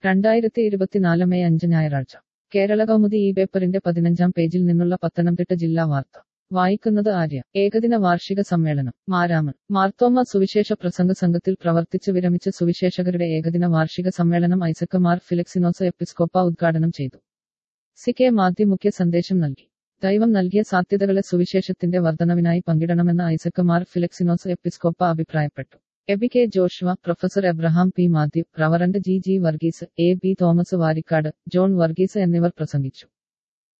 രണ്ടായിരത്തി ഇരുപത്തിനാല് മെയ് അഞ്ച് ഞായറാഴ്ച കേരള കൗമുദി ഈ പേപ്പറിന്റെ പതിനഞ്ചാം പേജിൽ നിന്നുള്ള പത്തനംതിട്ട ജില്ലാ വാർത്ത വായിക്കുന്നത് ആര്യ ഏകദിന വാർഷിക സമ്മേളനം മാരാമൺ മാർത്തോമ സുവിശേഷ പ്രസംഗ സംഘത്തിൽ പ്രവർത്തിച്ച് വിരമിച്ച സുവിശേഷകരുടെ ഏകദിന വാർഷിക സമ്മേളനം ഐസക് മാർ ഫിലിക്സിനോസ് എപ്പിസ്കോപ്പ ഉദ്ഘാടനം ചെയ്തു സി കെ മാത്യു മുഖ്യ സന്ദേശം നൽകി ദൈവം നൽകിയ സാധ്യതകളെ സുവിശേഷത്തിന്റെ വർധനവിനായി പങ്കിടണമെന്ന് ഐസക് മാർ ഫിലക്സിനോസ് എപ്പിസ്കോപ്പ അഭിപ്രായപ്പെട്ടു Aby K Joshua professor Abraham P Mathew reverend G G Varghese A B Thomas Varikkad John Varghese എന്നിവർ പ്രസംഗിച്ചു